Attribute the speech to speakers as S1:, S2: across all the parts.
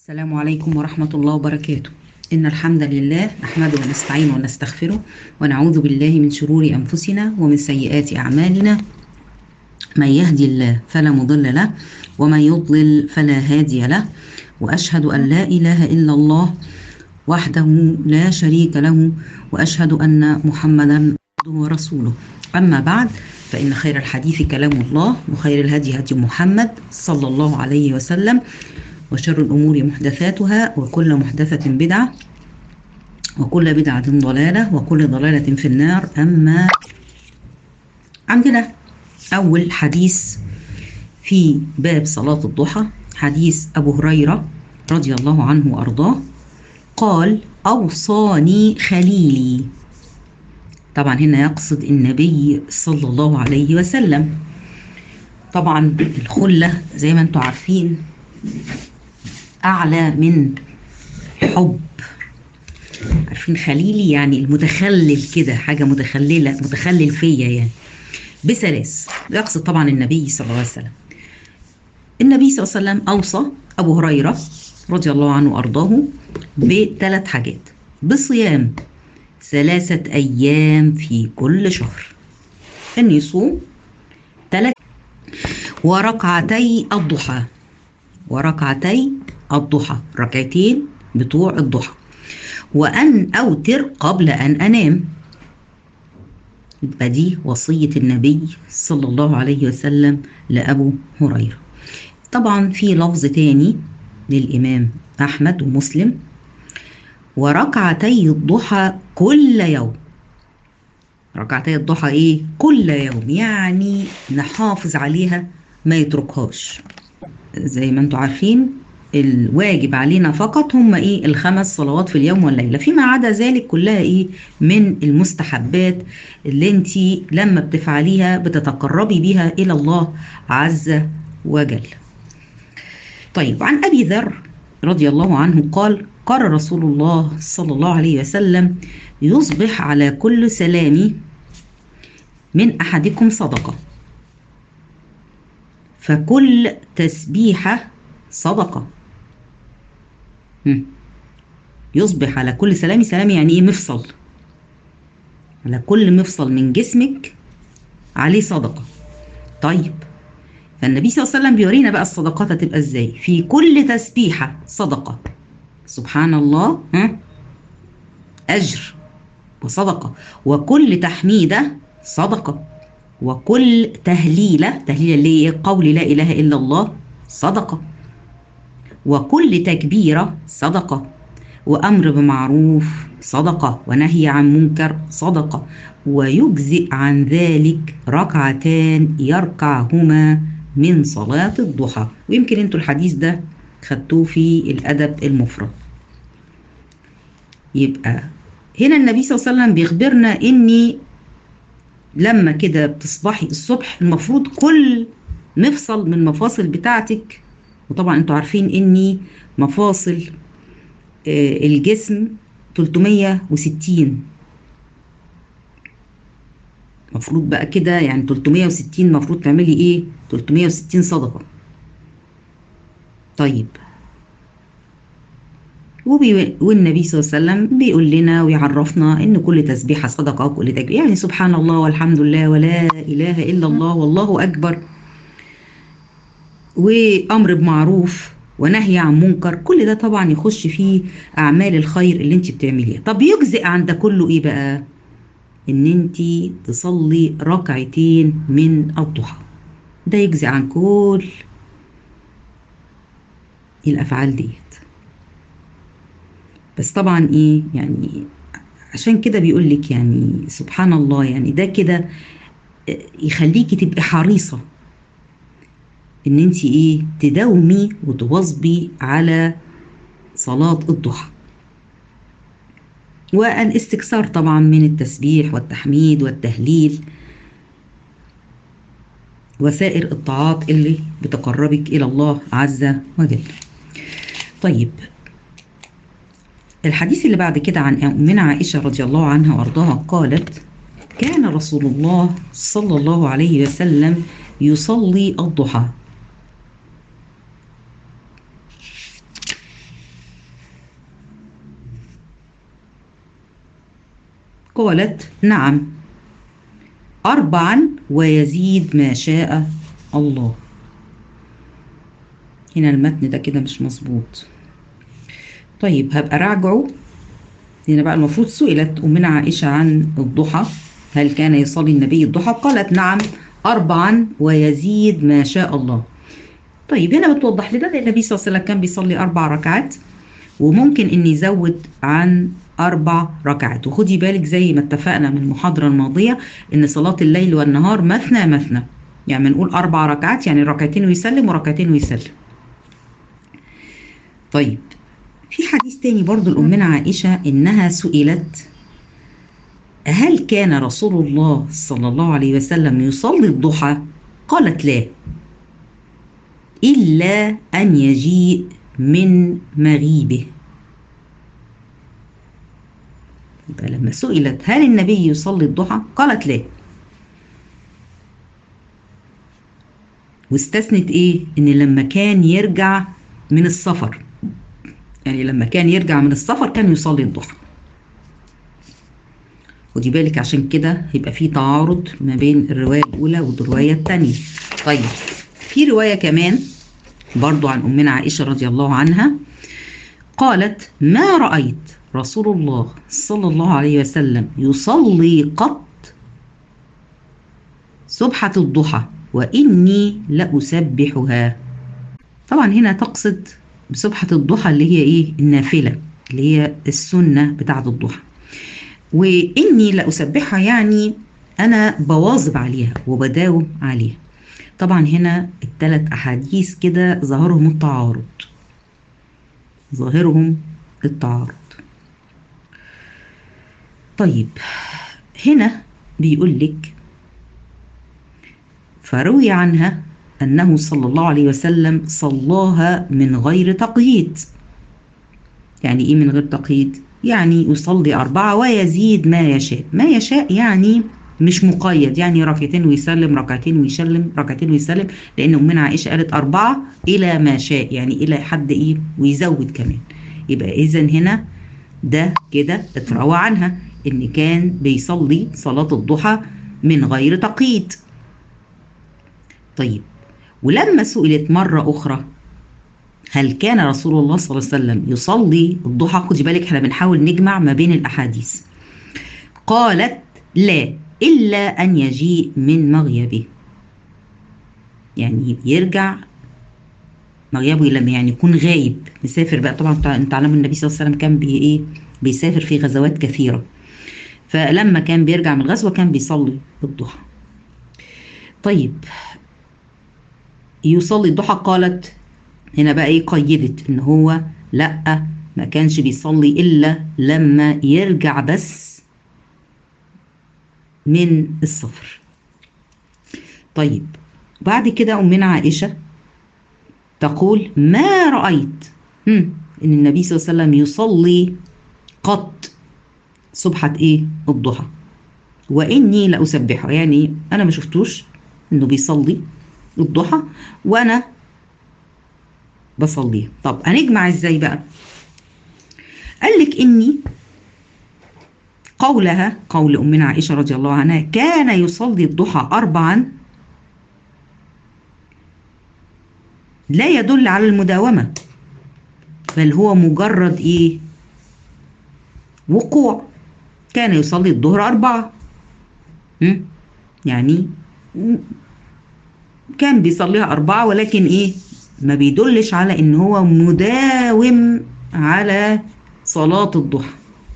S1: السلام عليكم ورحمة الله وبركاته إن الحمد لله نحمده ونستعينه ونستغفره ونعوذ بالله من شرور أنفسنا ومن سيئات أعمالنا من يهدي الله فلا مضل له ومن يضلل فلا هادي له وأشهد أن لا إله إلا الله وحده لا شريك له وأشهد أن محمدا عبده ورسوله أما بعد فإن خير الحديث كلام الله وخير الهدي هدي محمد صلى الله عليه وسلم وشر الأمور محدثاتها وكل محدثة بدعة وكل بدعة ضلالة وكل ضلالة في النار أما عندنا أول حديث في باب صلاة الضحى حديث أبو هريرة رضي الله عنه وأرضاه قال أوصاني خليلي طبعا هنا يقصد النبي صلى الله عليه وسلم طبعا الخلة زي ما انتم عارفين أعلى من حب عارفين خليلي يعني المتخلل كده حاجة متخللة متخلل فيا يعني بثلاث يقصد طبعا النبي صلى الله عليه وسلم النبي صلى الله عليه وسلم أوصى أبو هريرة رضي الله عنه وأرضاه بثلاث حاجات بصيام ثلاثة أيام في كل شهر أن يصوم ثلاث وركعتي الضحى وركعتي الضحى ركعتين بتوع الضحى وأن أوتر قبل أن أنام يبقى دي وصية النبي صلى الله عليه وسلم لأبو هريرة طبعا في لفظ تاني للإمام أحمد ومسلم وركعتي الضحى كل يوم ركعتي الضحى ايه كل يوم يعني نحافظ عليها ما يتركهاش زي ما انتم عارفين الواجب علينا فقط هم ايه الخمس صلوات في اليوم والليله فيما عدا ذلك كلها ايه من المستحبات اللي انت لما بتفعليها بتتقربي بها الى الله عز وجل طيب عن ابي ذر رضي الله عنه قال قال رسول الله صلى الله عليه وسلم يصبح على كل سلام من احدكم صدقه فكل تسبيحه صدقه يصبح على كل سلام سلام يعني ايه مفصل على كل مفصل من جسمك عليه صدقه طيب فالنبي صلى الله عليه وسلم بيورينا بقى الصدقات هتبقى ازاي في كل تسبيحه صدقه سبحان الله ها أجر وصدقة وكل تحميدة صدقة وكل تهليلة تهليلة اللي هي قول لا إله إلا الله صدقة وكل تكبيرة صدقة وأمر بمعروف صدقة ونهي عن منكر صدقة ويجزئ عن ذلك ركعتان يركعهما من صلاة الضحى ويمكن انتوا الحديث ده خدتوه في الأدب المفرد يبقى هنا النبي صلى الله عليه وسلم بيخبرنا اني لما كده بتصبحي الصبح المفروض كل مفصل من المفاصل بتاعتك وطبعا انتوا عارفين اني مفاصل آه الجسم 360 المفروض بقى كده يعني 360 المفروض تعملي ايه 360 صدقه طيب وبي... والنبي صلى الله عليه وسلم بيقول لنا ويعرفنا ان كل تسبيحه صدقه وكل تكبير يعني سبحان الله والحمد لله ولا اله الا الله والله اكبر وامر بمعروف ونهي عن منكر كل ده طبعا يخش فيه اعمال الخير اللي انت بتعمليها طب يجزئ عن ده كله ايه بقى ان انت تصلي ركعتين من الضحى ده يجزئ عن كل الافعال ديت بس طبعا ايه يعني عشان كده بيقول لك يعني سبحان الله يعني ده كده يخليكي تبقي حريصه ان انت ايه تداومي وتواظبي على صلاه الضحى والاستكثار طبعا من التسبيح والتحميد والتهليل وسائر الطاعات اللي بتقربك الى الله عز وجل طيب الحديث اللي بعد كده عن أمنا عائشة رضي الله عنها وأرضاها قالت كان رسول الله صلى الله عليه وسلم يصلي الضحى قالت نعم أربعا ويزيد ما شاء الله هنا المتن ده كده مش مظبوط طيب هبقى راجعه هنا بقى المفروض سئلت أمنا عائشة عن الضحى هل كان يصلي النبي الضحى قالت نعم أربعا ويزيد ما شاء الله طيب هنا بتوضح لنا ان النبي صلى الله عليه وسلم كان بيصلي أربع ركعات وممكن إن يزود عن أربع ركعات وخدي بالك زي ما اتفقنا من المحاضرة الماضية إن صلاة الليل والنهار مثنى مثنى يعني بنقول أربع ركعات يعني ركعتين ويسلم وركعتين ويسلم طيب في حديث تاني برضو لأمنا عائشة إنها سئلت هل كان رسول الله صلى الله عليه وسلم يصلي الضحى قالت لا إلا أن يجيء من مغيبه يبقى لما سئلت هل النبي يصلي الضحى قالت لا واستثنت ايه ان لما كان يرجع من السفر يعني لما كان يرجع من السفر كان يصلي الضحى خدي بالك عشان كده هيبقى في تعارض ما بين الروايه الاولى والروايه الثانيه طيب في روايه كمان برضو عن امنا عائشه رضي الله عنها قالت ما رايت رسول الله صلى الله عليه وسلم يصلي قط سبحه الضحى واني لاسبحها طبعا هنا تقصد بسبحه الضحى اللي هي ايه النافله اللي هي السنه بتاعه الضحى واني لاسبحها يعني انا بواظب عليها وبداوم عليها طبعا هنا الثلاث احاديث كده ظاهرهم التعارض ظاهرهم التعارض طيب هنا بيقول لك فروي عنها انه صلى الله عليه وسلم صلاها من غير تقييد يعني ايه من غير تقييد يعني يصلي أربعة ويزيد ما يشاء ما يشاء يعني مش مقيد يعني ركعتين ويسلم ركعتين ويسلم ركعتين ويسلم لأن أمنا عائشة قالت أربعة إلى ما شاء يعني إلى حد إيه ويزود كمان يبقى إذا هنا ده كده اتروى عنها إن كان بيصلي صلاة الضحى من غير تقييد طيب ولما سئلت مرة أخرى هل كان رسول الله صلى الله عليه وسلم يصلي الضحى خدي بالك احنا بنحاول نجمع ما بين الاحاديث قالت لا الا ان يجيء من مغيبه يعني يرجع مغيبه لما يعني يكون غايب مسافر بقى طبعا انت تعلموا النبي صلى الله عليه وسلم كان بي ايه بيسافر في غزوات كثيره فلما كان بيرجع من الغزوه كان بيصلي الضحى طيب يصلي الضحى قالت هنا بقى ايه قيدت ان هو لا ما كانش بيصلي الا لما يرجع بس من السفر طيب بعد كده امنا عائشه تقول ما رايت ان النبي صلى الله عليه وسلم يصلي قط سبحه ايه الضحى واني لاسبحه يعني انا ما شفتوش انه بيصلي الضحى وانا بصليها طب هنجمع ازاي بقى قال لك اني قولها قول امنا عائشه رضي الله عنها كان يصلي الضحى اربعا لا يدل على المداومه بل هو مجرد ايه وقوع كان يصلي الظهر اربعه يعني كان بيصليها اربعه ولكن ايه ما بيدلش على ان هو مداوم على صلاة الضحى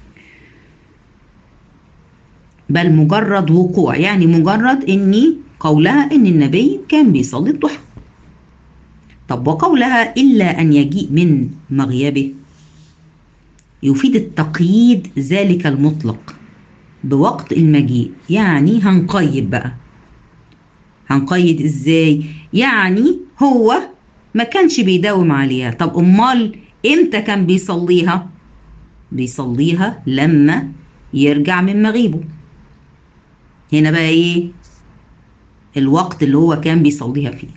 S1: بل مجرد وقوع يعني مجرد اني قولها ان النبي كان بيصلي الضحى طب وقولها الا ان يجيء من مغيبه يفيد التقييد ذلك المطلق بوقت المجيء يعني هنقيد بقى هنقيد ازاي يعني هو ما كانش بيداوم عليها طب امال امتى كان بيصليها بيصليها لما يرجع من مغيبه هنا بقى ايه الوقت اللي هو كان بيصليها فيه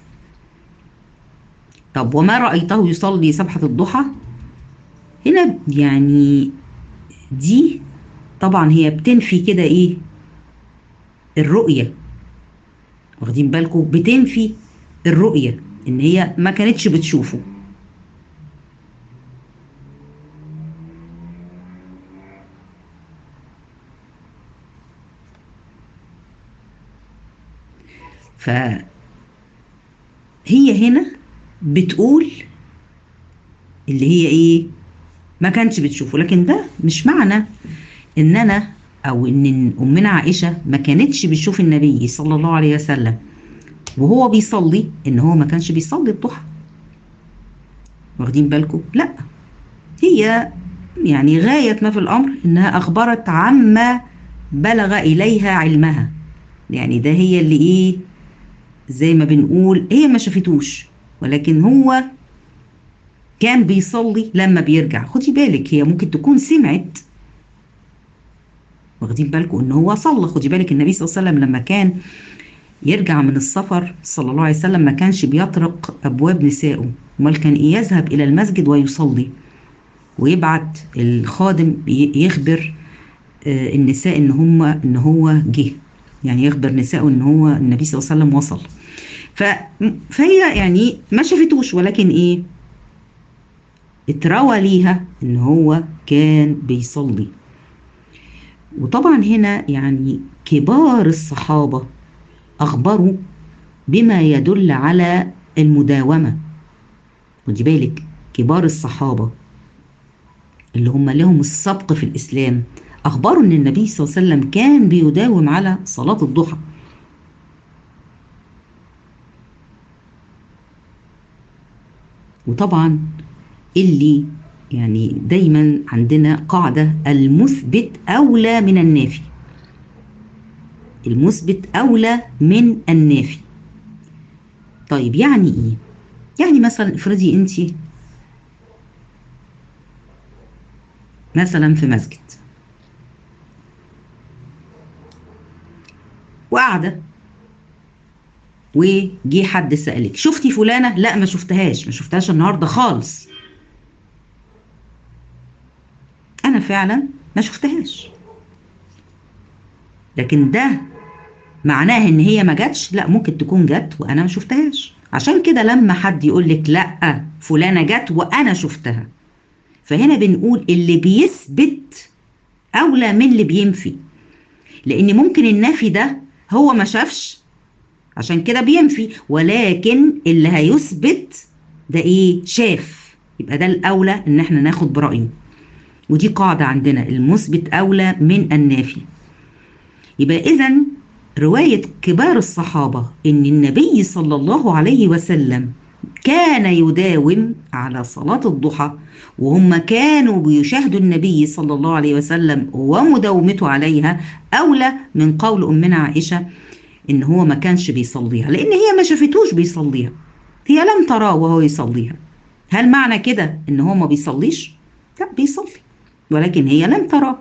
S1: طب وما رأيته يصلي سبحة الضحى هنا يعني دي طبعا هي بتنفي كده ايه الرؤية واخدين بالكم بتنفي الرؤية ان هي ما كانتش بتشوفه فهي هنا بتقول اللي هي ايه ما كانش بتشوفه لكن ده مش معنى ان انا او ان امنا عائشه ما كانتش بتشوف النبي صلى الله عليه وسلم وهو بيصلي ان هو ما كانش بيصلي الضحى واخدين بالكم لا هي يعني غايه ما في الامر انها اخبرت عما بلغ اليها علمها يعني ده هي اللي ايه زي ما بنقول هي ما شافتوش ولكن هو كان بيصلي لما بيرجع خدي بالك هي ممكن تكون سمعت واخدين بالكم ان هو صلى خدي بالك النبي صلى الله عليه وسلم لما كان يرجع من السفر صلى الله عليه وسلم ما كانش بيطرق ابواب نسائه امال كان إيه يذهب الى المسجد ويصلي ويبعت الخادم يخبر النساء ان هم ان هو جه يعني يخبر نسائه ان هو النبي صلى الله عليه وسلم وصل ف... فهي يعني ما شافتوش ولكن ايه اتروى ليها ان هو كان بيصلي وطبعا هنا يعني كبار الصحابة أخبروا بما يدل على المداومة خدي بالك كبار الصحابة اللي هم لهم السبق في الإسلام أخبروا أن النبي صلى الله عليه وسلم كان بيداوم على صلاة الضحى وطبعا اللي يعني دايما عندنا قاعدة المثبت أولى من النافي المثبت أولى من النافي طيب يعني إيه؟ يعني مثلا افرضي أنت مثلا في مسجد وقاعدة وجي حد سألك شفتي فلانة؟ لا ما شفتهاش ما شفتهاش النهاردة خالص أنا فعلا ما شفتهاش لكن ده معناه ان هي ما جاتش لا ممكن تكون جت وانا ما شفتهاش عشان كده لما حد يقول لك لا فلانه جت وانا شفتها فهنا بنقول اللي بيثبت اولى من اللي بينفي لان ممكن النفي ده هو ما شافش عشان كده بينفي ولكن اللي هيثبت ده ايه شاف يبقى ده الاولى ان احنا ناخد برايه ودي قاعده عندنا المثبت اولى من النافي يبقى اذا روايه كبار الصحابه ان النبي صلى الله عليه وسلم كان يداوم على صلاة الضحى وهم كانوا بيشاهدوا النبي صلى الله عليه وسلم ومداومته عليها أولى من قول أمنا عائشة إن هو ما كانش بيصليها لأن هي ما شافتوش بيصليها هي لم تراه وهو يصليها هل معنى كده إن هو ما بيصليش؟ لا بيصلي ولكن هي لم تراه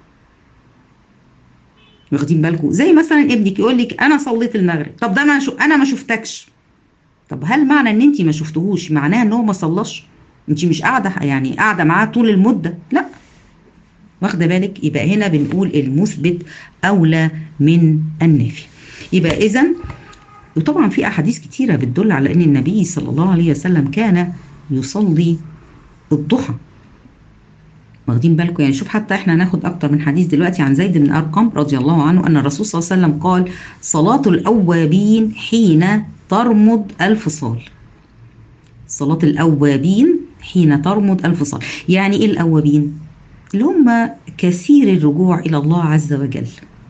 S1: واخدين بالكم زي مثلا ابنك يقول لك انا صليت المغرب طب ده ما شو انا ما شفتكش طب هل معنى ان انت ما شفتهوش معناه ان هو ما صلاش انت مش قاعده يعني قاعده معاه طول المده لا واخده بالك يبقى هنا بنقول المثبت اولى من النافي يبقى اذا وطبعا في احاديث كتيره بتدل على ان النبي صلى الله عليه وسلم كان يصلي الضحى واخدين بالكم يعني شوف حتى احنا هناخد اكتر من حديث دلوقتي عن زيد بن ارقم رضي الله عنه ان الرسول صلى الله عليه وسلم قال صلاه الاوابين حين ترمض الفصال صلاة الأوابين حين ترمض الفصال يعني إيه الأوابين؟ اللي هم كثير الرجوع إلى الله عز وجل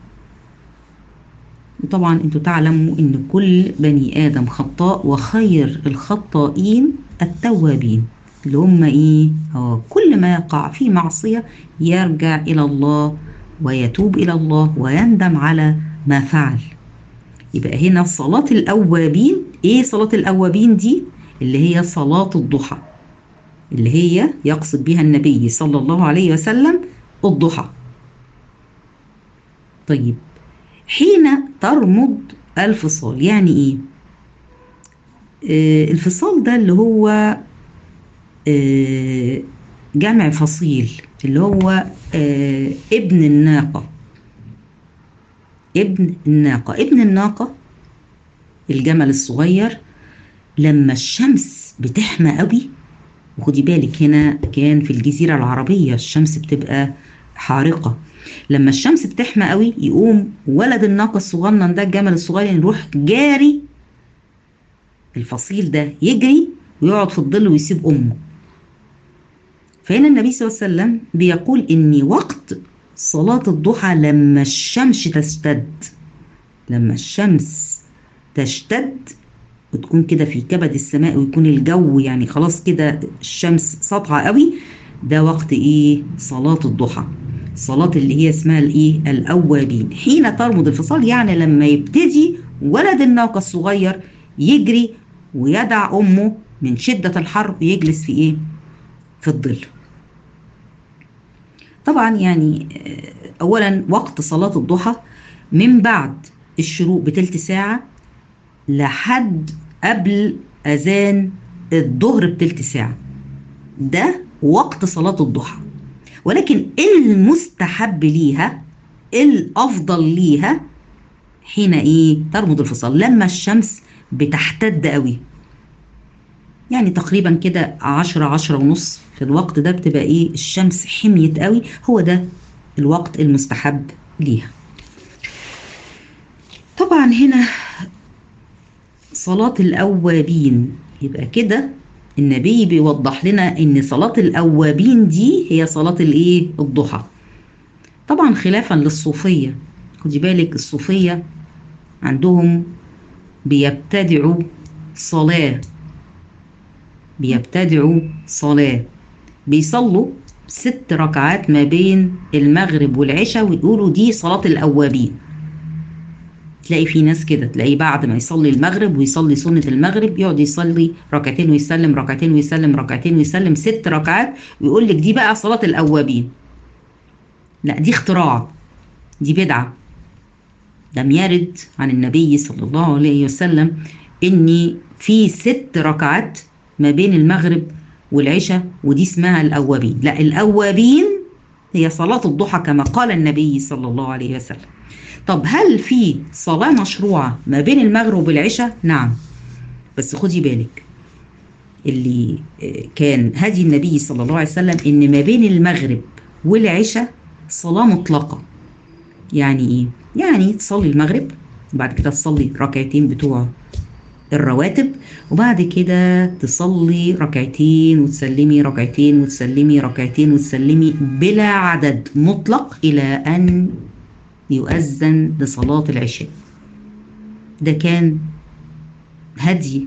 S1: وطبعا انتوا تعلموا ان كل بني ادم خطاء وخير الخطائين التوابين اللي هم ايه اه كل ما يقع في معصيه يرجع الى الله ويتوب الى الله ويندم على ما فعل يبقى هنا صلاة الأوابين إيه صلاة الأوابين دي؟ اللي هي صلاة الضحى اللي هي يقصد بها النبي صلى الله عليه وسلم الضحى طيب حين ترمض الفصال يعني إيه؟ آه الفصال ده اللي هو آه جمع فصيل اللي هو آه ابن الناقة ابن الناقة ابن الناقة الجمل الصغير لما الشمس بتحمى قوي وخدي بالك هنا كان في الجزيرة العربية الشمس بتبقى حارقة لما الشمس بتحمى قوي يقوم ولد الناقة الصغنن ده الجمل الصغير يروح جاري الفصيل ده يجري ويقعد في الظل ويسيب أمه فهنا النبي صلى الله عليه وسلم بيقول إن وقت صلاة الضحى لما الشمس تشتد لما الشمس تشتد وتكون كده في كبد السماء ويكون الجو يعني خلاص كده الشمس ساطعة قوي ده وقت ايه صلاة الضحى صلاة اللي هي اسمها الايه الاوابين حين ترمض الفصال يعني لما يبتدي ولد الناقة الصغير يجري ويدع امه من شدة الحر ويجلس في ايه في الظل طبعا يعني اولا وقت صلاة الضحى من بعد الشروق بتلت ساعة لحد قبل اذان الظهر بتلت ساعة ده وقت صلاة الضحى ولكن المستحب ليها الافضل ليها حين ايه ترمض الفصال لما الشمس بتحتد قوي يعني تقريبا كده عشرة عشرة ونص في الوقت ده بتبقى ايه الشمس حميت قوي هو ده الوقت المستحب ليها طبعا هنا صلاة الأوابين يبقى كده النبي بيوضح لنا ان صلاة الأوابين دي هي صلاة الايه الضحى طبعا خلافا للصوفية خدي بالك الصوفية عندهم بيبتدعوا صلاة بيبتدعوا صلاة بيصلوا ست ركعات ما بين المغرب والعشاء ويقولوا دي صلاة الأوابين تلاقي في ناس كده تلاقي بعد ما يصلي المغرب ويصلي سنة المغرب يقعد يصلي ركعتين ويسلم ركعتين ويسلم ركعتين ويسلم ست ركعات ويقول لك دي بقى صلاة الأوابين لا دي اختراع دي بدعة لم يرد عن النبي صلى الله عليه وسلم ان في ست ركعات ما بين المغرب والعشاء ودي اسمها الأوابين لا الأوابين هي صلاة الضحى كما قال النبي صلى الله عليه وسلم طب هل في صلاة مشروعة ما بين المغرب والعشاء؟ نعم بس خدي بالك اللي كان هدي النبي صلى الله عليه وسلم ان ما بين المغرب والعشاء صلاة مطلقة يعني ايه؟ يعني تصلي المغرب وبعد كده تصلي ركعتين بتوع الرواتب وبعد كده تصلي ركعتين وتسلمي ركعتين وتسلمي ركعتين وتسلمي بلا عدد مطلق إلى أن يؤذن لصلاة العشاء ده كان هدي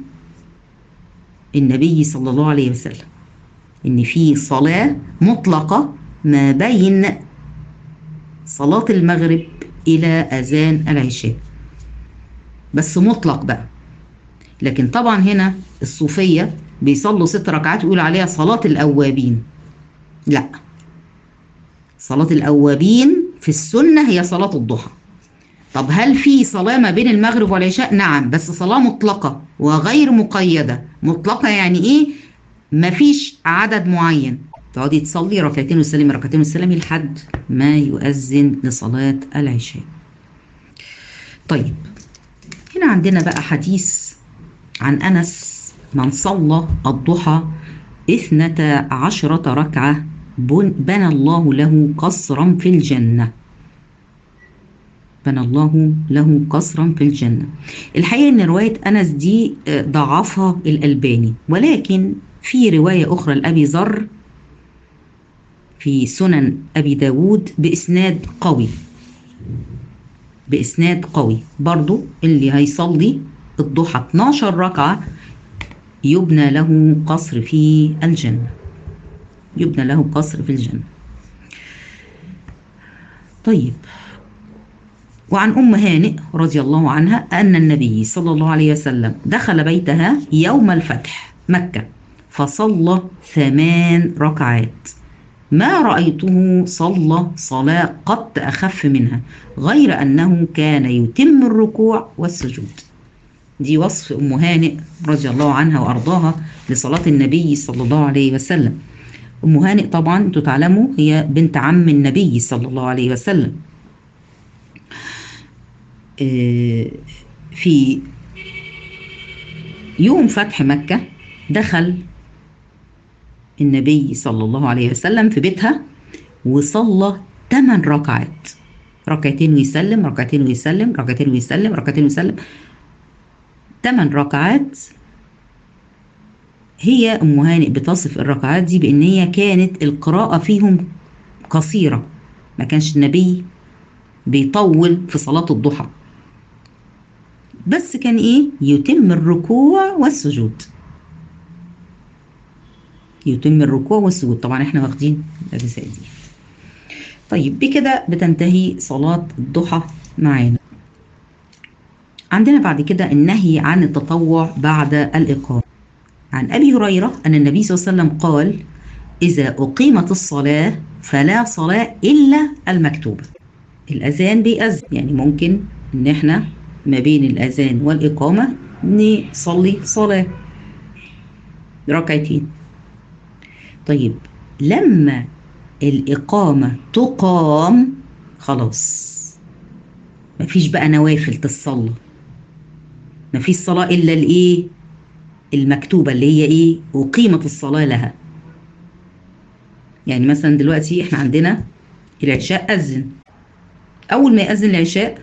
S1: النبي صلى الله عليه وسلم إن في صلاة مطلقة ما بين صلاة المغرب إلى أذان العشاء بس مطلق بقى لكن طبعا هنا الصوفية بيصلوا ست ركعات ويقول عليها صلاة الأوابين لا صلاة الأوابين في السنة هي صلاة الضحى طب هل في صلاة ما بين المغرب والعشاء نعم بس صلاة مطلقة وغير مقيدة مطلقة يعني ايه مفيش عدد معين تقعدي تصلي ركعتين وتسلمي ركعتين وتسلمي لحد ما يؤذن لصلاة العشاء طيب هنا عندنا بقى حديث عن أنس من صلى الضحى اثنتا عشرة ركعة بنى الله له قصرا في الجنة بنى الله له قصرا في الجنة الحقيقة ان رواية أنس دي ضعفها الألباني ولكن في رواية أخرى لأبي ذر في سنن أبي داود بإسناد قوي بإسناد قوي برضو اللي هيصلي الضحى 12 ركعة يبنى له قصر في الجنة يبنى له قصر في الجنة طيب وعن أم هانئ رضي الله عنها أن النبي صلى الله عليه وسلم دخل بيتها يوم الفتح مكة فصلى ثمان ركعات ما رأيته صلى صلاة قط أخف منها غير أنه كان يتم الركوع والسجود دي وصف أم هانئ رضي الله عنها وأرضاها لصلاة النبي صلى الله عليه وسلم أم هانئ طبعا انتوا تعلموا هي بنت عم النبي صلى الله عليه وسلم آه، في يوم فتح مكة دخل النبي صلى الله عليه وسلم في بيتها وصلى ثمان ركعات ركعتين ويسلم ركعتين ويسلم ركعتين ويسلم ركعتين ويسلم ثمان ركعات هي أم هانئ بتصف الركعات دي بأن هي كانت القراءة فيهم قصيرة ما كانش النبي بيطول في صلاة الضحى بس كان إيه يتم الركوع والسجود يتم الركوع والسجود طبعا احنا واخدين الأجزاء دي طيب بكده بتنتهي صلاة الضحى معانا عندنا بعد كده النهي عن التطوع بعد الإقامة عن أبي هريرة أن النبي صلى الله عليه وسلم قال إذا أقيمت الصلاة فلا صلاة إلا المكتوبة الأذان بيأذن يعني ممكن إن إحنا ما بين الأذان والإقامة نصلي صلاة ركعتين طيب لما الإقامة تقام خلاص مفيش بقى نوافل تصلى مفيش صلاة إلا الإيه المكتوبة اللي هي إيه أقيمت الصلاة لها يعني مثلا دلوقتي إحنا عندنا العشاء أذن أول ما يأذن العشاء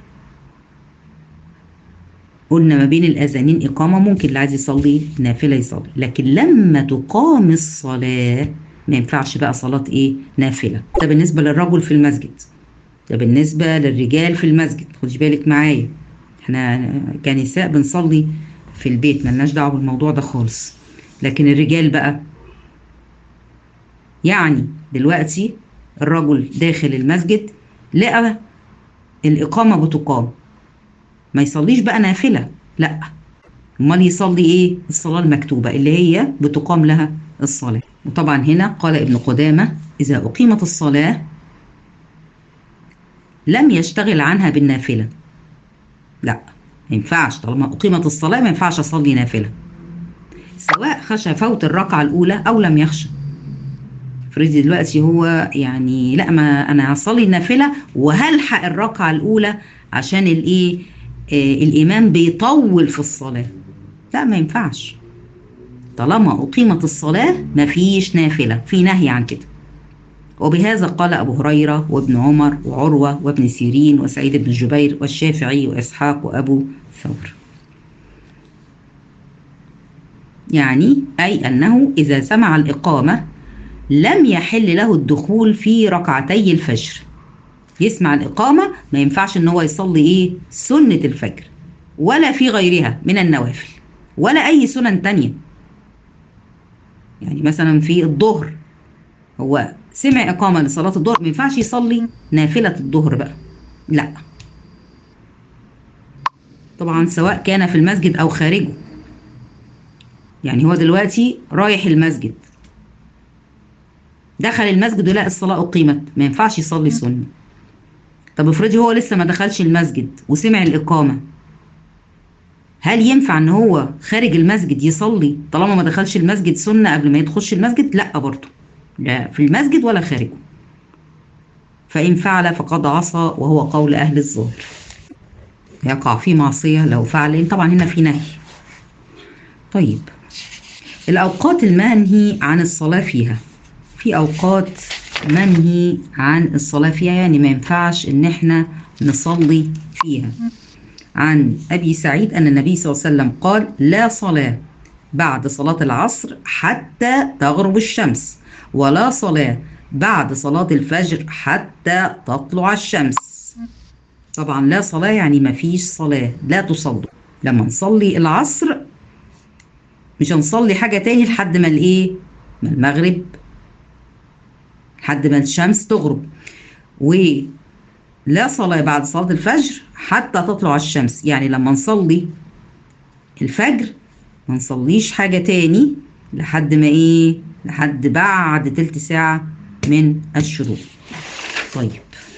S1: قلنا ما بين الأذانين إقامة ممكن اللي عايز يصلي نافلة يصلي لكن لما تقام الصلاة ما ينفعش بقى صلاة إيه نافلة ده بالنسبة للرجل في المسجد ده بالنسبة للرجال في المسجد خدي بالك معايا احنا كنساء بنصلي في البيت ملناش دعوة بالموضوع ده خالص لكن الرجال بقى يعني دلوقتي الرجل داخل المسجد لقى الإقامة بتقام ما يصليش بقى نافلة لا امال يصلي ايه الصلاة المكتوبة اللي هي بتقام لها الصلاة وطبعا هنا قال ابن قدامة إذا أقيمت الصلاة لم يشتغل عنها بالنافلة لا ما ينفعش طالما أقيمت الصلاة ما ينفعش أصلي نافلة سواء خشى فوت الركعة الأولى أو لم يخشى افرضي دلوقتي هو يعني لا ما أنا هصلي النافلة وهلحق الركعة الأولى عشان الإيه آه الإمام بيطول في الصلاة لا ما ينفعش طالما أقيمت الصلاة مفيش نافلة في نهي عن كده وبهذا قال أبو هريرة وابن عمر وعروة وابن سيرين وسعيد بن جبير والشافعي وإسحاق وأبو ثور يعني أي أنه إذا سمع الإقامة لم يحل له الدخول في ركعتي الفجر يسمع الإقامة ما ينفعش إن هو يصلي إيه سنة الفجر ولا في غيرها من النوافل ولا أي سنن تانية يعني مثلا في الظهر هو سمع إقامة لصلاة الظهر ما ينفعش يصلي نافلة الظهر بقى لا طبعا سواء كان في المسجد أو خارجه يعني هو دلوقتي رايح المسجد دخل المسجد ولقى الصلاة أقيمت ما ينفعش يصلي سنة طب افرضي هو لسه ما دخلش المسجد وسمع الإقامة هل ينفع ان هو خارج المسجد يصلي طالما ما دخلش المسجد سنة قبل ما يدخلش المسجد لا برضه لا في المسجد ولا خارجه فإن فعل فقد عصى وهو قول أهل الظاهر يقع في معصية لو فعل لأن طبعا هنا في نهي طيب الأوقات المنهي عن الصلاة فيها في أوقات منهي عن الصلاة فيها يعني ما ينفعش إن احنا نصلي فيها عن أبي سعيد أن النبي صلى الله عليه وسلم قال لا صلاة بعد صلاة العصر حتى تغرب الشمس ولا صلاة بعد صلاة الفجر حتى تطلع الشمس طبعا لا صلاة يعني ما فيش صلاة لا تصلوا لما نصلي العصر مش هنصلي حاجة تاني لحد ما الايه ما المغرب لحد ما الشمس تغرب ولا صلاة بعد صلاة الفجر حتى تطلع الشمس يعني لما نصلي الفجر ما نصليش حاجة تاني لحد ما ايه لحد بعد تلت ساعة من الشروق طيب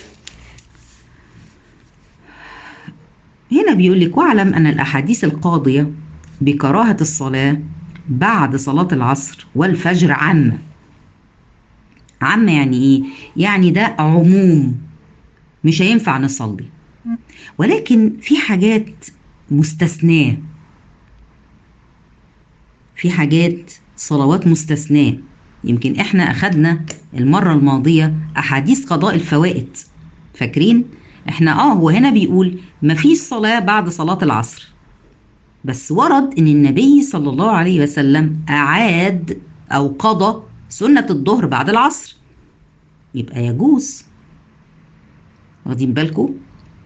S1: هنا بيقول لك واعلم أن الأحاديث القاضية بكراهة الصلاة بعد صلاة العصر والفجر عامة عامة يعني ايه يعني ده عموم مش هينفع نصلي ولكن في حاجات مستثناه في حاجات صلوات مستثناه يمكن احنا اخدنا المرة الماضية احاديث قضاء الفوائد فاكرين احنا اه هو هنا بيقول مفيش صلاة بعد صلاة العصر بس ورد ان النبي صلى الله عليه وسلم اعاد او قضى سنة الظهر بعد العصر يبقى يجوز واخدين بالكم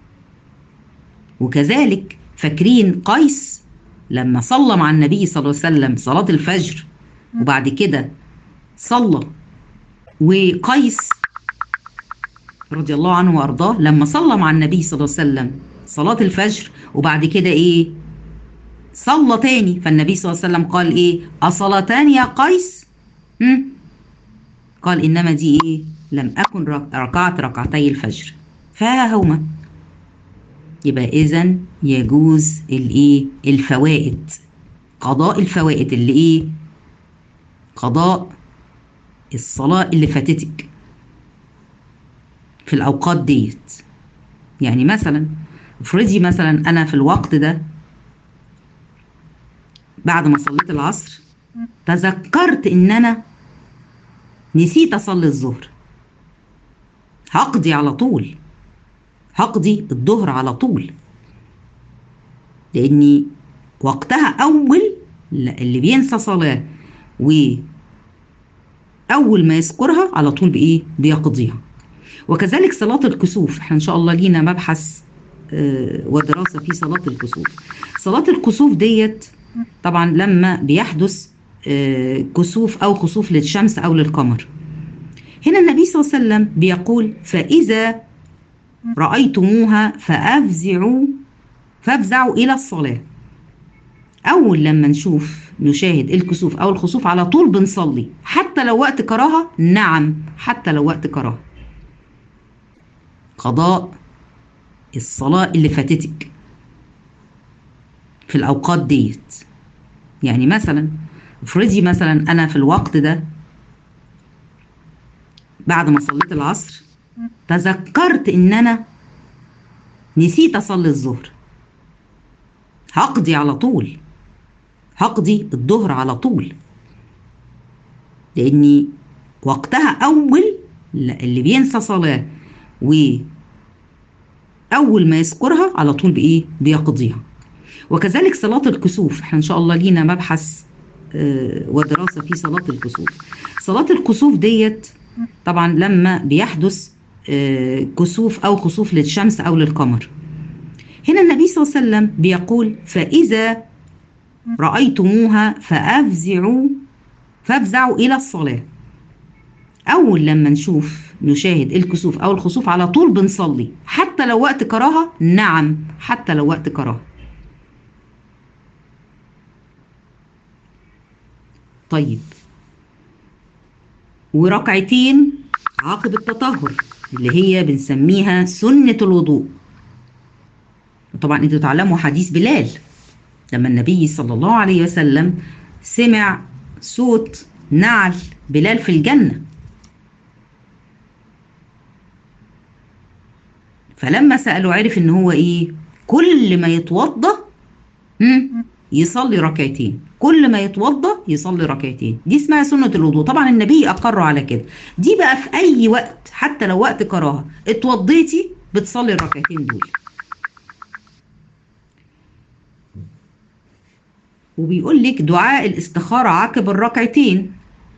S1: وكذلك فاكرين قيس لما صلى مع النبي صلى الله عليه وسلم صلاة الفجر وبعد كده صلى وقيس رضي الله عنه وارضاه لما صلى مع النبي صلى الله عليه وسلم صلاة الفجر وبعد كده ايه صلى تاني فالنبي صلى الله عليه وسلم قال ايه اصلتان يا قيس هم؟ قال انما دي ايه لم اكن ركعت ركعتي الفجر فها هما يبقى اذا يجوز الايه الفوائد قضاء الفوائد اللي ايه قضاء الصلاة اللي فاتتك في الأوقات ديت يعني مثلا افرضي مثلا أنا في الوقت ده بعد ما صليت العصر تذكرت إن أنا نسيت أصلي الظهر هقضي على طول هقضي الظهر على طول لأني وقتها أول اللي بينسى صلاة و أول ما يذكرها على طول بإيه؟ بيقضيها. وكذلك صلاة الكسوف، احنا إن شاء الله لينا مبحث اه ودراسة في صلاة الكسوف. صلاة الكسوف ديت طبعا لما بيحدث اه كسوف أو خسوف للشمس أو للقمر. هنا النبي صلى الله عليه وسلم بيقول: فإذا رأيتموها فأفزعوا فافزعوا إلى الصلاة. أول لما نشوف نشاهد الكسوف او الخسوف على طول بنصلي حتى لو وقت كراهه نعم حتى لو وقت كراهه قضاء الصلاه اللي فاتتك في الاوقات ديت يعني مثلا افرضي مثلا انا في الوقت ده بعد ما صليت العصر تذكرت ان انا نسيت اصلي الظهر هقضي على طول هقضي الظهر على طول لاني وقتها اول اللي بينسى صلاه و اول ما يذكرها على طول بايه بيقضيها وكذلك صلاه الكسوف احنا ان شاء الله لينا مبحث اه ودراسه في صلاه الكسوف صلاه الكسوف ديت طبعا لما بيحدث اه كسوف او خسوف للشمس او للقمر هنا النبي صلى الله عليه وسلم بيقول فاذا رأيتموها فأفزعوا فافزعوا إلى الصلاة أول لما نشوف نشاهد الكسوف أو الخسوف على طول بنصلي حتى لو وقت كراهة نعم حتى لو وقت كراهة طيب وركعتين عقب التطهر اللي هي بنسميها سنة الوضوء طبعا انتوا تعلموا حديث بلال لما النبي صلى الله عليه وسلم سمع صوت نعل بلال في الجنة فلما سأله عرف ان هو ايه كل ما يتوضى يصلي ركعتين كل ما يتوضى يصلي ركعتين دي اسمها سنة الوضوء طبعا النبي أقر على كده دي بقى في أي وقت حتى لو وقت كراهة اتوضيتي بتصلي الركعتين دول وبيقول لك دعاء الاستخارة عقب الركعتين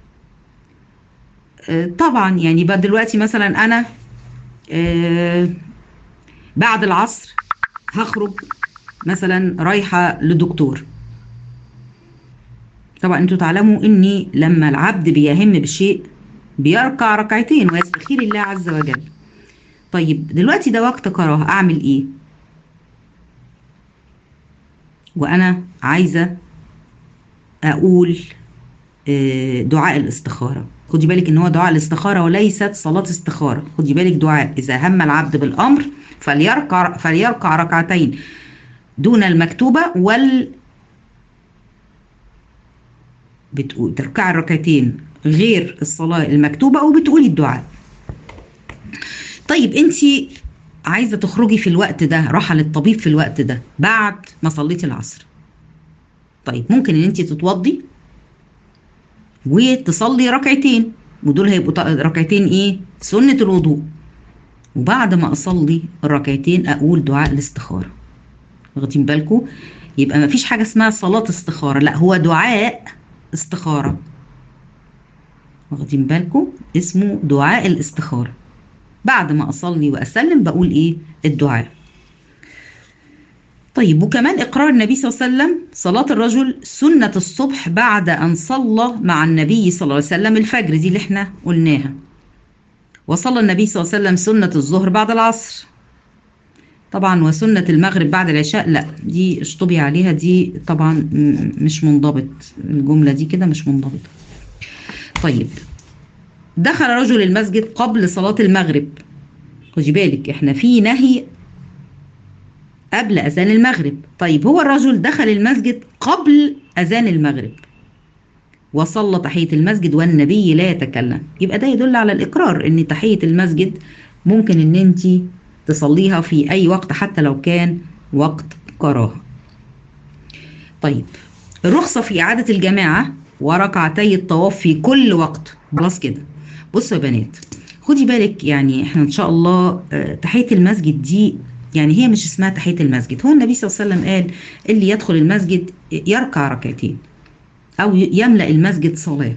S1: آه طبعا يعني بقى دلوقتي مثلا أنا آه بعد العصر هخرج مثلا رايحة لدكتور طبعا انتوا تعلموا اني لما العبد بيهم بشيء بيركع ركعتين ويستخير الله عز وجل طيب دلوقتي ده وقت كراهه اعمل ايه وانا عايزه اقول دعاء الاستخاره خدي بالك ان هو دعاء الاستخاره وليست صلاه استخاره خدي بالك دعاء اذا هم العبد بالامر فليركع فليركع ركعتين دون المكتوبه وال بتقول تركع الركعتين غير الصلاة المكتوبة وبتقولي الدعاء طيب انت عايزة تخرجي في الوقت ده راحة للطبيب في الوقت ده بعد ما صليتي العصر طيب ممكن ان انت تتوضي وتصلي ركعتين ودول هيبقوا ركعتين ايه سنة الوضوء وبعد ما اصلي الركعتين اقول دعاء الاستخارة واخدين بالكم يبقى ما فيش حاجة اسمها صلاة استخارة لا هو دعاء استخارة واخدين بالكم اسمه دعاء الاستخارة بعد ما اصلي واسلم بقول ايه الدعاء طيب وكمان إقرار النبي صلى الله عليه وسلم صلاة الرجل سنة الصبح بعد أن صلى مع النبي صلى الله عليه وسلم الفجر دي اللي احنا قلناها وصلى النبي صلى الله عليه وسلم سنة الظهر بعد العصر طبعا وسنة المغرب بعد العشاء لا دي اشطبي عليها دي طبعا مش منضبط الجملة دي كده مش منضبطة طيب دخل رجل المسجد قبل صلاة المغرب خدي بالك احنا في نهي قبل أذان المغرب طيب هو الرجل دخل المسجد قبل أذان المغرب وصلى تحية المسجد والنبي لا يتكلم يبقى ده يدل على الإقرار إن تحية المسجد ممكن إن أنت تصليها في أي وقت حتى لو كان وقت كراهة طيب الرخصة في إعادة الجماعة وركعتي الطواف في كل وقت خلاص كده بصوا يا بنات خدي بالك يعني احنا ان شاء الله تحية المسجد دي يعني هي مش اسمها تحية المسجد هو النبي صلى الله عليه وسلم قال اللي يدخل المسجد يركع ركعتين أو يملأ المسجد صلاة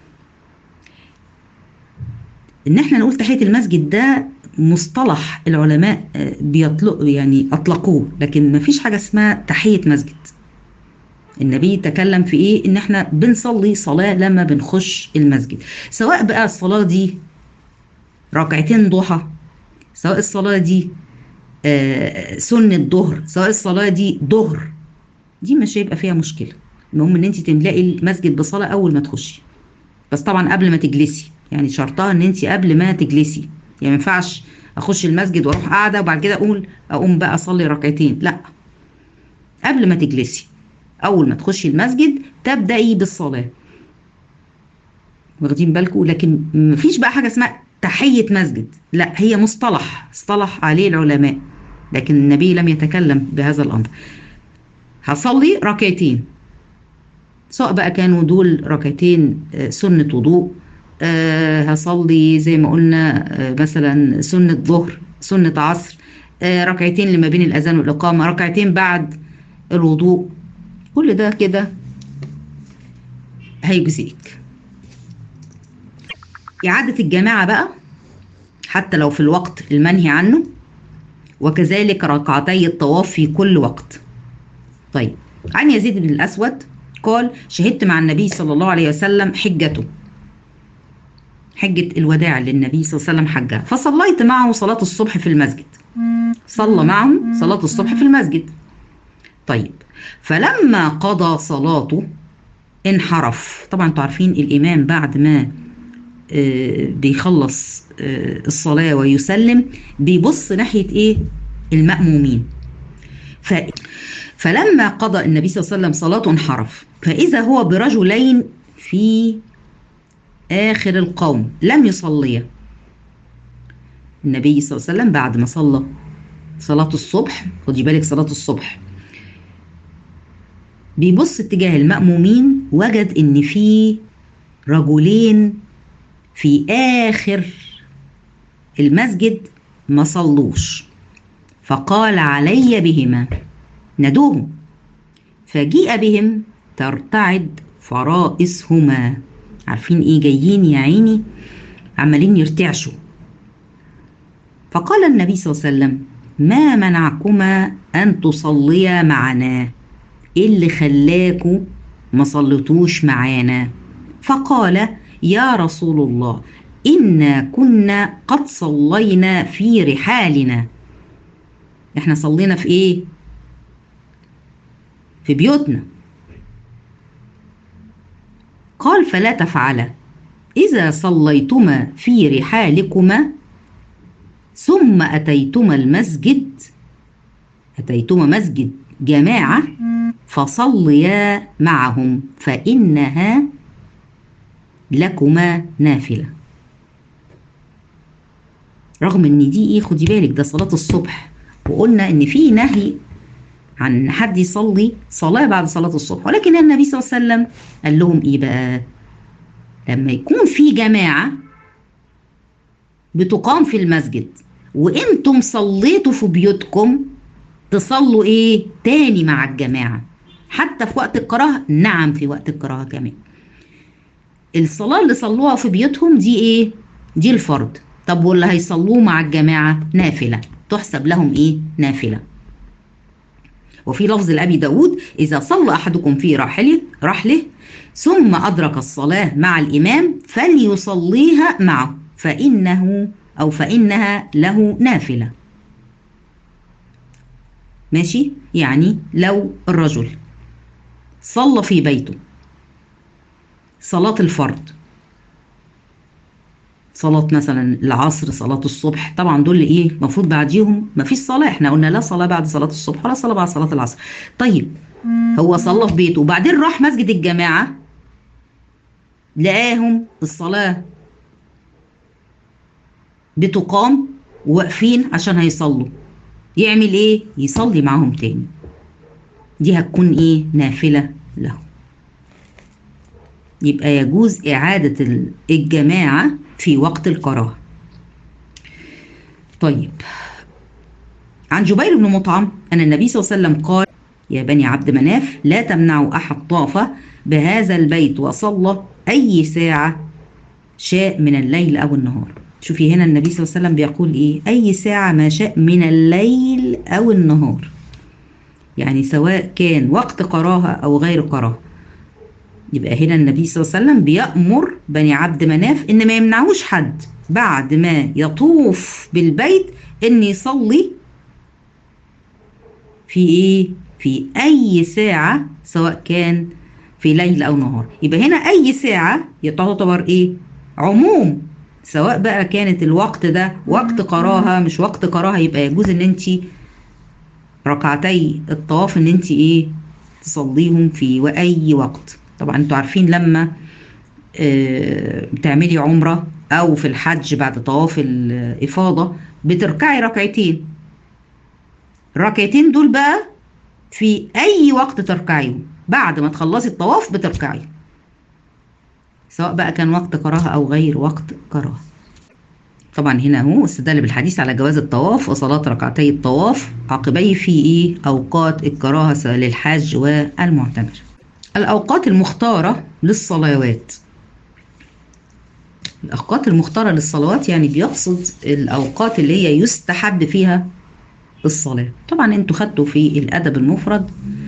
S1: إن احنا نقول تحية المسجد ده مصطلح العلماء بيطلق يعني أطلقوه لكن ما فيش حاجة اسمها تحية مسجد النبي تكلم في ايه ان احنا بنصلي صلاة لما بنخش المسجد سواء بقى الصلاة دي ركعتين ضحى سواء الصلاة دي آه سنة ظهر سواء الصلاة دي ظهر دي مش هيبقى فيها مشكلة المهم ان انت تملئي المسجد بصلاة اول ما تخشي بس طبعا قبل ما تجلسي يعني شرطها ان انت قبل ما تجلسي يعني ما ينفعش اخش المسجد واروح قاعدة وبعد كده اقول اقوم بقى اصلي ركعتين لا قبل ما تجلسي اول ما تخشي المسجد تبدأي بالصلاة واخدين بالكم لكن مفيش بقى حاجة اسمها تحية مسجد لا هي مصطلح اصطلح عليه العلماء لكن النبي لم يتكلم بهذا الأمر هصلي ركعتين سواء بقى كانوا دول ركعتين سنة وضوء أه هصلي زي ما قلنا أه مثلا سنة ظهر سنة عصر أه ركعتين لما بين الأذان والإقامة ركعتين بعد الوضوء كل ده كده هيجزيك إعادة الجماعة بقى حتى لو في الوقت المنهي عنه وكذلك ركعتي الطواف في كل وقت طيب عن يزيد بن الأسود قال شهدت مع النبي صلى الله عليه وسلم حجته حجة الوداع للنبي صلى الله عليه وسلم حجها فصليت معه صلاة الصبح في المسجد صلى معهم صلاة الصبح في المسجد طيب فلما قضى صلاته انحرف طبعا انتوا عارفين الإمام بعد ما بيخلص الصلاة ويسلم بيبص ناحية ايه المأمومين ف... فلما قضى النبي صلى الله عليه وسلم صلاته انحرف فإذا هو برجلين في آخر القوم لم يصليا النبي صلى الله عليه وسلم بعد ما صلى صلاة الصبح خدي بالك صلاة الصبح بيبص اتجاه المأمومين وجد ان في رجلين في آخر المسجد ما صلوش فقال علي بهما ندوهم فجيء بهم ترتعد فرائسهما عارفين ايه جايين يا عيني عمالين يرتعشوا فقال النبي صلى الله عليه وسلم ما منعكما ان تصليا معنا ايه اللي خلاكوا ما صليتوش معانا فقال يا رسول الله إنا كنا قد صلينا في رحالنا احنا صلينا في ايه في بيوتنا قال فلا تفعلا إذا صليتما في رحالكما ثم أتيتما المسجد أتيتما مسجد جماعة فصليا معهم فإنها لكما نافلة رغم ان دي ايه خدي بالك ده صلاة الصبح وقلنا ان في نهي عن ان حد يصلي صلاة بعد صلاة الصبح ولكن النبي صلى الله عليه وسلم قال لهم ايه بقى لما يكون في جماعة بتقام في المسجد وانتم صليتوا في بيوتكم تصلوا ايه تاني مع الجماعة حتى في وقت الكراهة نعم في وقت الكراهة كمان الصلاة اللي صلوها في بيوتهم دي ايه دي الفرض طب واللي هيصلوه مع الجماعة نافلة تحسب لهم ايه نافلة وفي لفظ لأبي داود إذا صلى أحدكم في راحله رحله ثم أدرك الصلاة مع الإمام فليصليها معه فإنه أو فإنها له نافلة ماشي يعني لو الرجل صلى في بيته صلاة الفرض صلاة مثلا العصر صلاة الصبح طبعا دول ايه المفروض بعديهم ما فيش صلاة احنا قلنا لا صلاة بعد صلاة الصبح ولا صلاة بعد صلاة العصر طيب هو صلى في بيته وبعدين راح مسجد الجماعة لقاهم الصلاة بتقام واقفين عشان هيصلوا يعمل ايه يصلي معاهم تاني دي هتكون ايه نافلة له يبقى يجوز إعادة الجماعة في وقت الكراهة طيب عن جبير بن مطعم أن النبي صلى الله عليه وسلم قال يا بني عبد مناف لا تمنعوا أحد طاف بهذا البيت وصلى أي ساعة شاء من الليل أو النهار شوفي هنا النبي صلى الله عليه وسلم بيقول إيه أي ساعة ما شاء من الليل أو النهار يعني سواء كان وقت كراهة أو غير كراهة يبقى هنا النبي صلى الله عليه وسلم بيأمر بني عبد مناف إن ما يمنعوش حد بعد ما يطوف بالبيت إن يصلي في إيه؟ في أي ساعة سواء كان في ليل أو نهار يبقى هنا أي ساعة تعتبر إيه؟ عموم سواء بقى كانت الوقت ده وقت كراهة مش وقت كراهة يبقى يجوز إن أنت ركعتي الطواف إن أنت إيه؟ تصليهم في أي وقت طبعا انتوا عارفين لما اه بتعملي عمرة او في الحج بعد طواف الافاضة بتركعي ركعتين الركعتين دول بقى في اي وقت تركعيهم بعد ما تخلصي الطواف بتركعي سواء بقى كان وقت كراهة او غير وقت كراهة طبعا هنا هو استدل بالحديث على جواز الطواف وصلاة ركعتي الطواف عقبيه في ايه اوقات الكراهة للحاج والمعتمر الأوقات المختارة للصلوات الأوقات المختارة للصلوات يعني بيقصد الأوقات اللي هي يستحب فيها الصلاة طبعا انتوا خدتوا في الأدب المفرد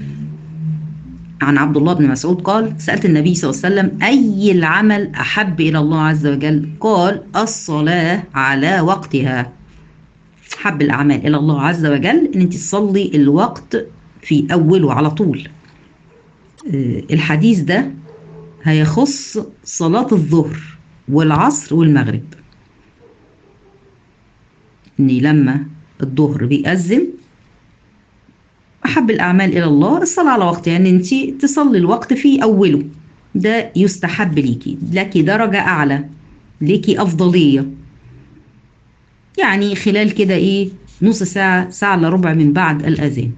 S1: عن عبد الله بن مسعود قال سألت النبي صلى الله عليه وسلم أي العمل أحب إلى الله عز وجل قال الصلاة على وقتها حب الأعمال إلى الله عز وجل إن أنت تصلي الوقت في أوله على طول الحديث ده هيخص صلاة الظهر والعصر والمغرب اني لما الظهر بيأذن أحب الأعمال إلى الله الصلاة على وقتها يعني أنت تصلي الوقت في أوله ده يستحب ليكي لك درجة أعلى ليكي أفضلية يعني خلال كده إيه نص ساعة ساعة إلا ربع من بعد الأذان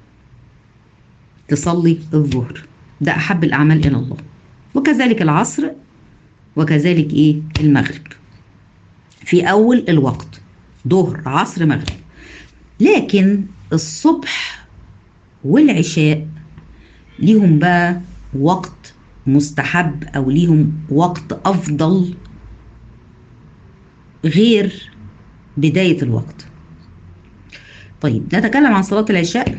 S1: تصلي الظهر ده أحب الأعمال إلى الله وكذلك العصر وكذلك إيه المغرب في أول الوقت ظهر عصر مغرب لكن الصبح والعشاء ليهم بقى وقت مستحب أو ليهم وقت أفضل غير بداية الوقت طيب نتكلم عن صلاة العشاء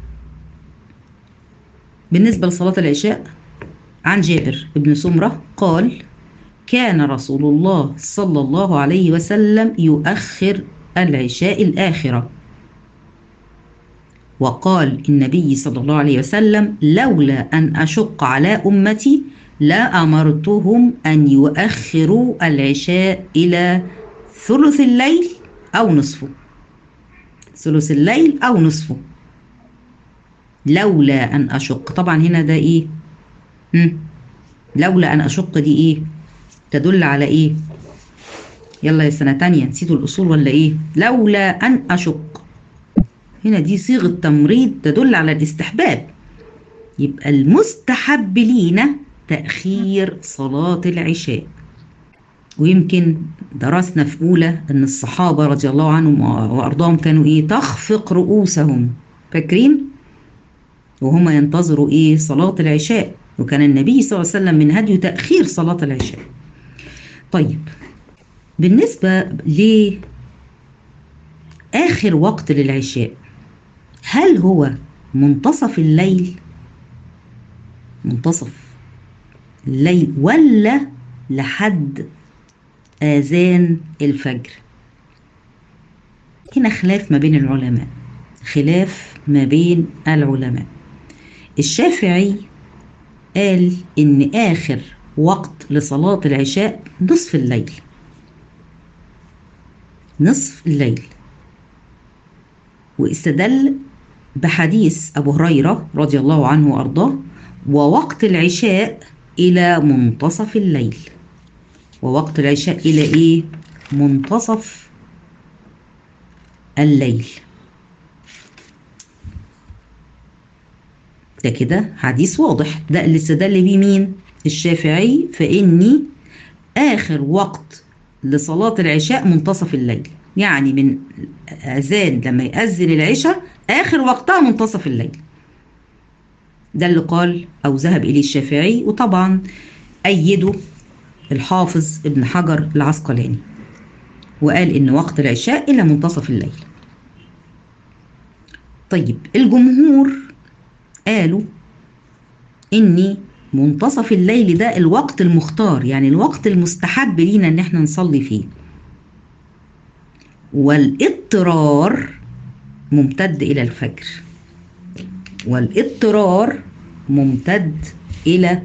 S1: بالنسبة لصلاة العشاء عن جابر بن سمرة قال كان رسول الله صلى الله عليه وسلم يؤخر العشاء الآخرة وقال النبي صلى الله عليه وسلم لولا أن أشق على أمتي لا أمرتهم أن يؤخروا العشاء إلى ثلث الليل أو نصفه ثلث الليل أو نصفه لولا أن أشق طبعا هنا ده إيه مم. لولا أن أشق دي إيه تدل على ايه يلا يا سنة تانية نسيتوا الأصول ولا ايه لولا أن أشق هنا دي صيغة تمريض تدل على الاستحباب يبقى المستحب لينا تأخير صلاة العشاء ويمكن درسنا في أولى أن الصحابة رضي الله عنهم وأرضاهم كانوا إيه تخفق رؤوسهم فاكرين وهم ينتظروا إيه صلاة العشاء وكان النبي صلى الله عليه وسلم من هديه تأخير صلاة العشاء طيب بالنسبة ل آخر وقت للعشاء هل هو منتصف الليل منتصف الليل ولا لحد آذان الفجر هنا خلاف ما بين العلماء خلاف ما بين العلماء الشافعي قال إن آخر وقت لصلاة العشاء نصف الليل نصف الليل واستدل بحديث أبو هريرة رضي الله عنه وأرضاه ووقت العشاء إلى منتصف الليل ووقت العشاء إلى إيه؟ منتصف الليل ده كده حديث واضح ده اللي استدل بيه مين؟ الشافعي فإني آخر وقت لصلاة العشاء منتصف الليل يعني من أذان لما يأذن العشاء آخر وقتها منتصف الليل ده اللي قال أو ذهب إليه الشافعي وطبعا أيده الحافظ ابن حجر العسقلاني وقال إن وقت العشاء إلى منتصف الليل طيب الجمهور قالوا إن منتصف الليل ده الوقت المختار يعني الوقت المستحب لينا إن احنا نصلي فيه والاضطرار ممتد إلى الفجر والاضطرار ممتد إلى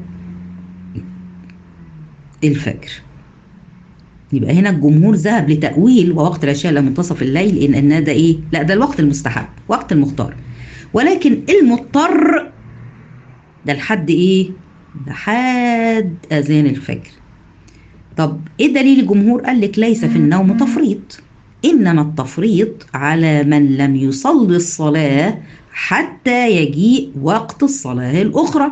S1: الفجر يبقى هنا الجمهور ذهب لتأويل ووقت العشاء إلى منتصف الليل إن إن ده إيه؟ لا ده الوقت المستحب وقت المختار ولكن المضطر ده لحد إيه؟ لحد أذان الفجر طب إيه دليل الجمهور؟ قال لك ليس في النوم تفريط إنما التفريط على من لم يصلي الصلاة حتى يجيء وقت الصلاة الأخرى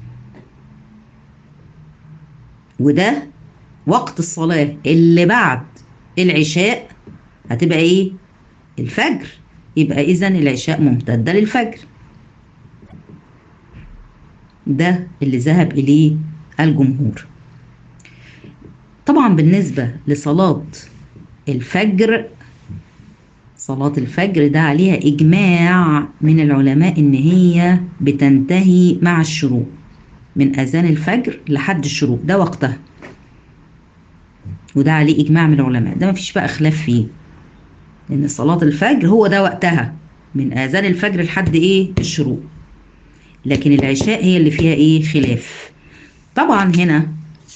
S1: وده وقت الصلاة اللي بعد العشاء هتبقى ايه الفجر يبقى اذا العشاء ممتدة للفجر ده اللي ذهب اليه الجمهور طبعا بالنسبة لصلاة الفجر صلاة الفجر ده عليها إجماع من العلماء إن هي بتنتهي مع الشروق من أذان الفجر لحد الشروق ده وقتها وده عليه إجماع من العلماء ده مفيش بقى خلاف فيه لأن صلاة الفجر هو ده وقتها من آذان الفجر لحد إيه الشروق لكن العشاء هي اللي فيها إيه خلاف طبعا هنا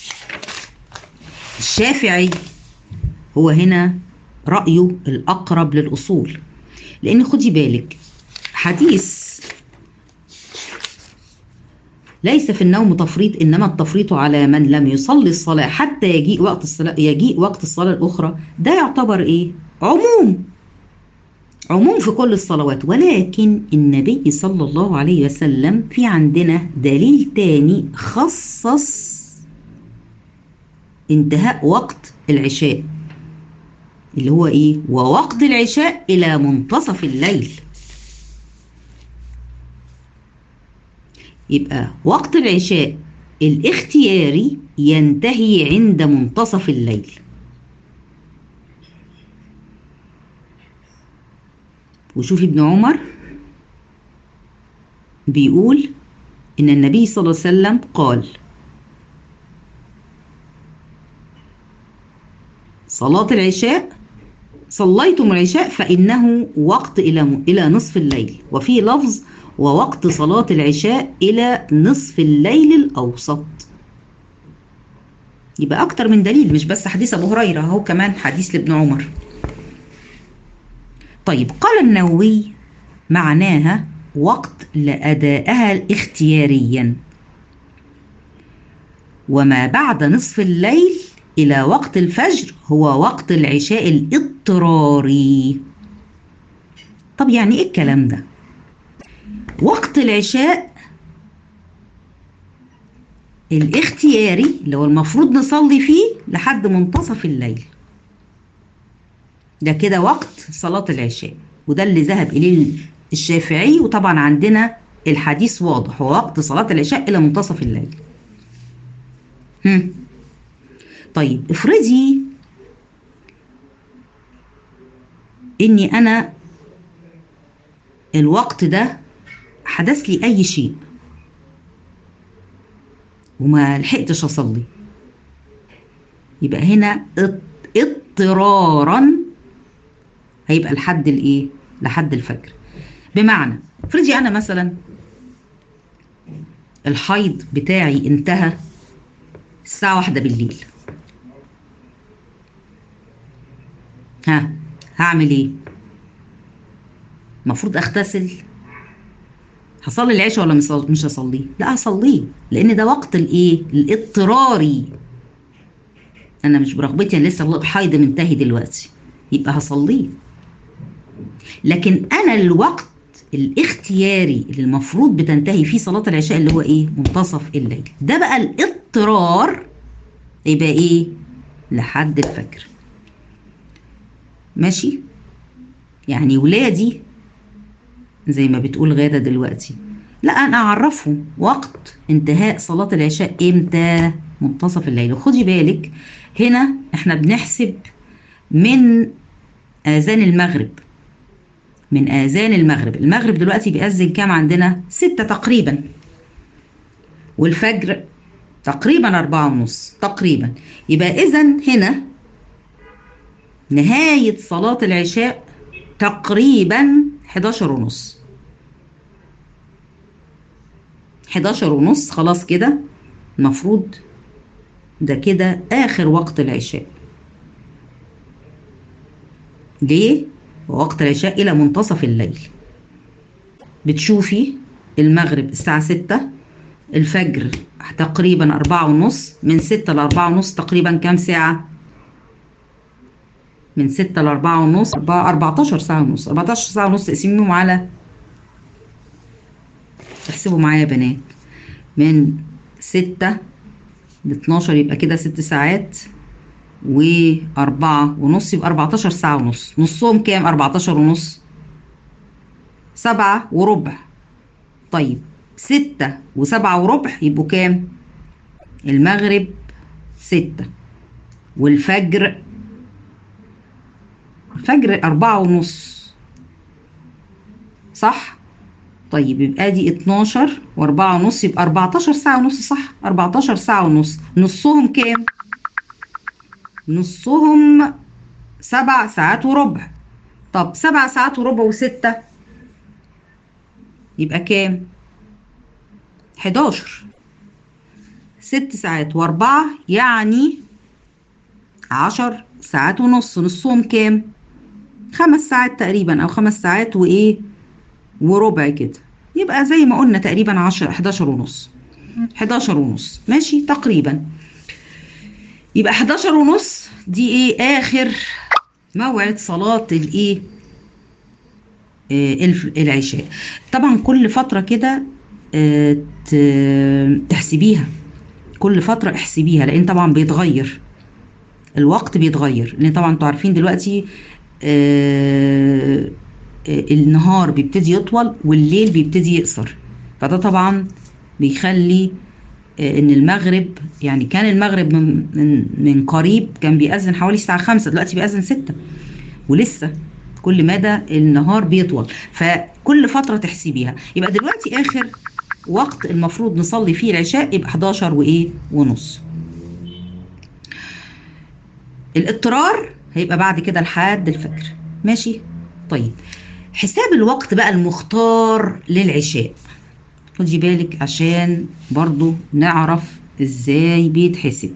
S1: الشافعي هو هنا رأيه الأقرب للأصول لأن خدي بالك حديث ليس في النوم تفريط إنما التفريط على من لم يصلي الصلاة حتى يجيء وقت الصلاة يجيء وقت الصلاة الأخرى ده يعتبر إيه؟ عموم عموم في كل الصلوات ولكن النبي صلى الله عليه وسلم في عندنا دليل تاني خصص انتهاء وقت العشاء اللي هو ايه ووقت العشاء الى منتصف الليل يبقى وقت العشاء الاختياري ينتهي عند منتصف الليل وشوفي ابن عمر بيقول ان النبي صلى الله عليه وسلم قال صلاة العشاء صليتم العشاء فإنه وقت إلى إلى نصف الليل وفي لفظ ووقت صلاة العشاء إلى نصف الليل الأوسط يبقى أكتر من دليل مش بس حديث أبو هريرة هو كمان حديث لابن عمر طيب قال النووي معناها وقت لأدائها اختياريا وما بعد نصف الليل إلى وقت الفجر هو وقت العشاء الاضطراري طب يعني إيه الكلام ده؟ وقت العشاء الاختياري اللي هو المفروض نصلي فيه لحد منتصف الليل ده كده وقت صلاة العشاء وده اللي ذهب إليه الشافعي وطبعا عندنا الحديث واضح هو وقت صلاة العشاء إلى منتصف الليل هم. طيب افرضي اني انا الوقت ده حدث لي اي شيء وما لحقتش اصلي يبقى هنا اضطرارا هيبقى لحد الايه لحد الفجر بمعنى افرضي انا مثلا الحيض بتاعي انتهى الساعة واحدة بالليل ها هعمل ايه المفروض اغتسل هصلي العشاء ولا مش هصليه لا هصليه لان ده وقت الايه الاضطراري انا مش برغبتي انا لسه الحيض منتهي دلوقتي يبقى هصليه لكن انا الوقت الاختياري اللي المفروض بتنتهي فيه صلاة العشاء اللي هو ايه منتصف الليل ده بقى الاضطرار يبقى ايه لحد الفجر ماشي يعني ولادي زي ما بتقول غادة دلوقتي لا انا اعرفهم وقت انتهاء صلاة العشاء امتى منتصف الليل وخدي بالك هنا احنا بنحسب من اذان المغرب من اذان المغرب المغرب دلوقتي بيأذن كام عندنا ستة تقريبا والفجر تقريبا أربعة ونص تقريبا يبقى إذا هنا نهاية صلاة العشاء تقريبا 11 ونص 11 ونص خلاص كده المفروض ده كده آخر وقت العشاء ليه؟ وقت العشاء إلى منتصف الليل بتشوفي المغرب الساعة ستة الفجر تقريبا أربعة ونص من ستة لأربعة ونص تقريبا كام ساعة؟ من ستة لأربعة ونص أربعتاشر ساعة ونص أربعتاشر ساعة ونص تقسميهم على احسبوا معايا يا بنات من ستة لاتناشر يبقى كده ست ساعات وأربعة ونص يبقى أربعتاشر ساعة ونص نصهم كام أربعتاشر ونص سبعة وربع طيب ستة وسبعة وربع يبقوا كام المغرب ستة والفجر الفجر أربعة ونص صح طيب يبقى دي 12 وأربعة ونص يبقى 14 ساعة ونص صح 14 ساعة ونص نصهم كام نصهم سبع ساعات وربع طب سبع ساعات وربع وستة يبقى كام 11 ست ساعات واربعة يعني عشر ساعات ونص نصهم كام خمس ساعات تقريبا او خمس ساعات وايه وربع كده يبقى زي ما قلنا تقريبا عشر 11 ونص 11 ونص ماشي تقريبا يبقى 11 ونص دي ايه اخر موعد صلاة الايه آه العشاء طبعا كل فترة كده آه تحسبيها كل فترة احسبيها لان طبعا بيتغير الوقت بيتغير لان طبعا انتوا عارفين دلوقتي آه النهار بيبتدي يطول والليل بيبتدي يقصر فده طبعا بيخلي ان المغرب يعني كان المغرب من, من, من قريب كان بيأذن حوالي الساعة خمسة دلوقتي بيأذن ستة ولسه كل مدى النهار بيطول فكل فترة تحسبيها يبقى دلوقتي آخر وقت المفروض نصلي فيه العشاء يبقى 11 وإيه ونص الاضطرار هيبقى بعد كده لحد الفجر ماشي طيب حساب الوقت بقى المختار للعشاء خدي بالك عشان برضو نعرف ازاي بيتحسب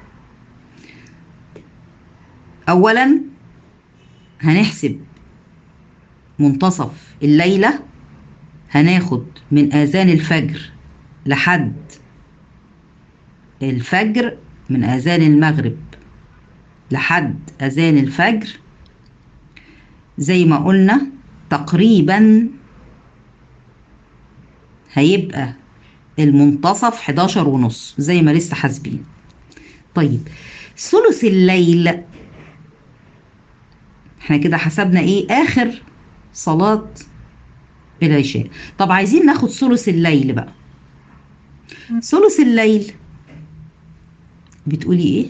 S1: اولا هنحسب منتصف الليلة هناخد من اذان الفجر لحد الفجر من اذان المغرب لحد أذان الفجر زي ما قلنا تقريبا هيبقى المنتصف 11 ونص زي ما لسه حاسبين طيب ثلث الليل احنا كده حسبنا ايه اخر صلاة العشاء طب عايزين ناخد ثلث الليل بقى ثلث الليل بتقولي ايه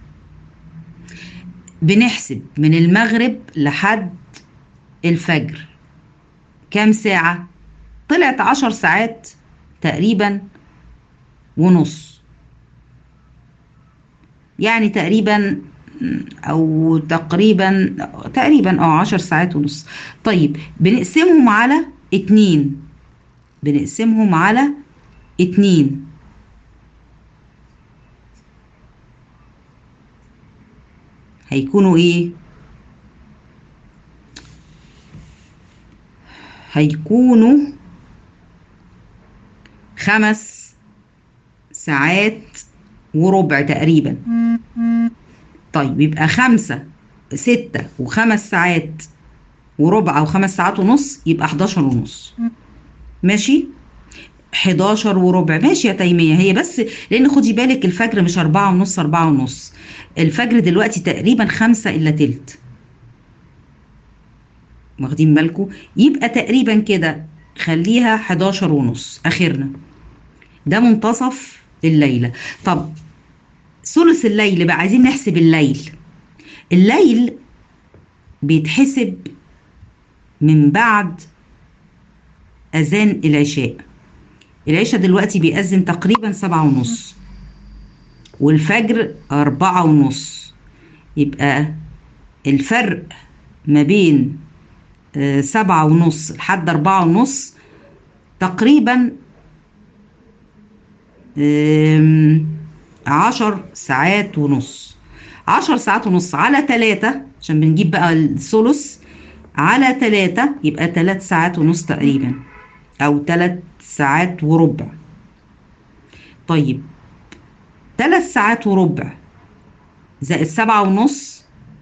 S1: بنحسب من المغرب لحد الفجر كام ساعة طلعت عشر ساعات تقريبا ونص يعني تقريبا او تقريبا تقريبا او عشر ساعات ونص طيب بنقسمهم على اتنين بنقسمهم على اتنين هيكونوا ايه هيكونوا خمس ساعات وربع تقريبا طيب يبقى خمسة ستة وخمس ساعات وربع أو خمس ساعات ونص يبقى 11 ونص ماشي 11 وربع ماشي يا تيمية هي بس لأن خدي بالك الفجر مش أربعة ونص أربعة ونص الفجر دلوقتي تقريبا خمسة إلا تلت واخدين بالكم يبقى تقريبا كده خليها 11 ونص آخرنا ده منتصف الليلة طب ثلث الليل بقى عايزين نحسب الليل الليل بيتحسب من بعد أذان العشاء العشاء دلوقتي بيأذن تقريبا سبعة ونص والفجر أربعة ونص يبقى الفرق ما بين آه، سبعة ونص لحد أربعة ونص تقريبا آم، عشر ساعات ونص عشر ساعات ونص على تلاتة عشان بنجيب بقى الثلث على تلاتة يبقى تلات ساعات ونص تقريبا أو تلات ساعات وربع طيب تلات ساعات وربع زائد سبعة ونص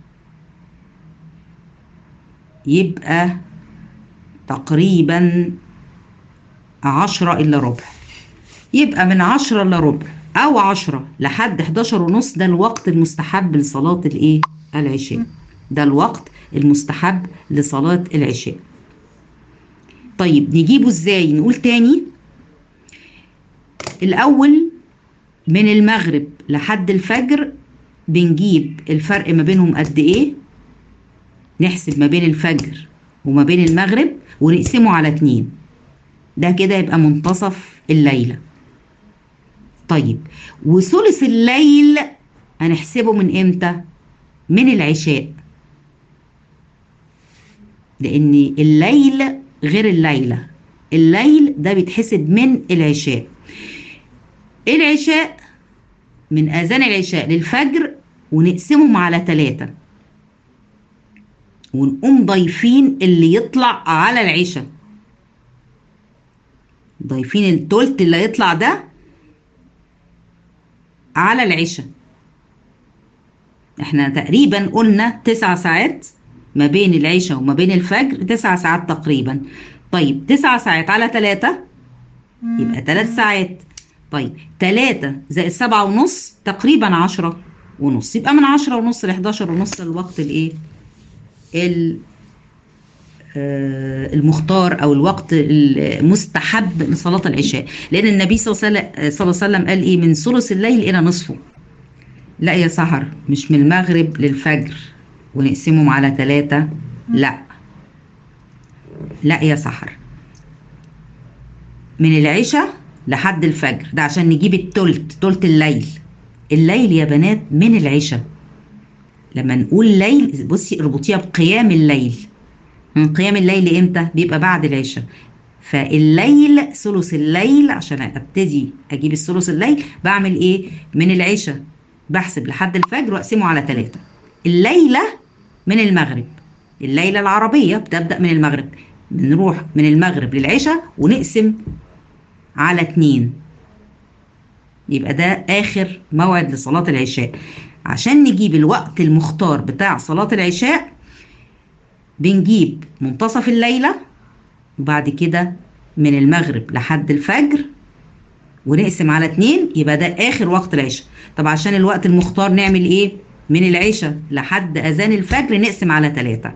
S1: يبقى تقريبا عشرة إلا ربع يبقى من عشرة إلا ربع أو عشرة لحد 11 ونص ده الوقت المستحب لصلاة الإيه؟ العشاء ده الوقت المستحب لصلاة العشاء طيب نجيبه إزاي؟ نقول تاني الأول من المغرب لحد الفجر بنجيب الفرق ما بينهم قد إيه؟ نحسب ما بين الفجر وما بين المغرب ونقسمه على اتنين ده كده يبقى منتصف الليلة طيب وثلث الليل هنحسبه من امتى من العشاء لان الليل غير الليلة الليل ده بيتحسب من العشاء العشاء من اذان العشاء للفجر ونقسمهم على ثلاثة ونقوم ضايفين اللي يطلع على العشاء ضايفين التلت اللي هيطلع ده على العشاء احنا تقريبا قلنا تسع ساعات ما بين العشاء وما بين الفجر تسع ساعات تقريبا طيب تسع ساعات على ثلاثة يبقى ثلاث ساعات طيب ثلاثة زائد سبعة ونص تقريبا عشرة ونص يبقى من عشرة ونص ل 11 ونص الوقت الايه ال- آه، المختار او الوقت المستحب لصلاه العشاء لان النبي صلى الله عليه وسلم- صلى الله عليه وسلم قال ايه من ثلث الليل الى نصفه لا يا سهر مش من المغرب للفجر ونقسمهم على ثلاثة لا لا يا سحر من العشاء لحد الفجر ده عشان نجيب التلت تلت الليل الليل يا بنات من العشاء لما نقول ليل بصي اربطيها بقيام الليل من قيام الليل امتى بيبقى بعد العشاء فالليل ثلث الليل عشان ابتدي اجيب الثلث الليل بعمل ايه من العشاء بحسب لحد الفجر واقسمه على ثلاثة الليلة من المغرب الليلة العربية بتبدأ من المغرب بنروح من المغرب للعشاء ونقسم على اتنين يبقى ده آخر موعد لصلاة العشاء عشان نجيب الوقت المختار بتاع صلاة العشاء بنجيب منتصف الليلة وبعد كده من المغرب لحد الفجر ونقسم على اتنين يبقى ده آخر وقت العشاء طب عشان الوقت المختار نعمل ايه من العشاء لحد أذان الفجر نقسم على تلاتة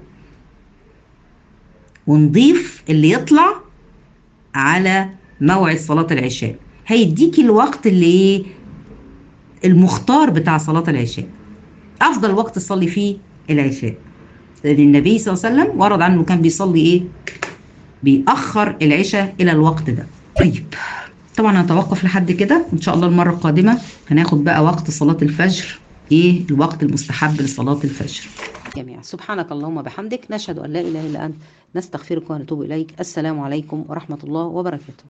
S1: ونضيف اللي يطلع على موعد صلاة العشاء هيديكي الوقت اللي ايه المختار بتاع صلاة العشاء أفضل وقت تصلي فيه العشاء لأن النبي صلى الله عليه وسلم ورد عنه كان بيصلي إيه؟ بيأخر العشاء إلى الوقت ده. طيب طبعا هنتوقف لحد كده وإن شاء الله المرة القادمة هناخد بقى وقت صلاة الفجر إيه الوقت المستحب لصلاة الفجر.
S2: جميعا سبحانك اللهم وبحمدك نشهد أن لا إله إلا أنت نستغفرك ونتوب إليك السلام عليكم ورحمة الله وبركاته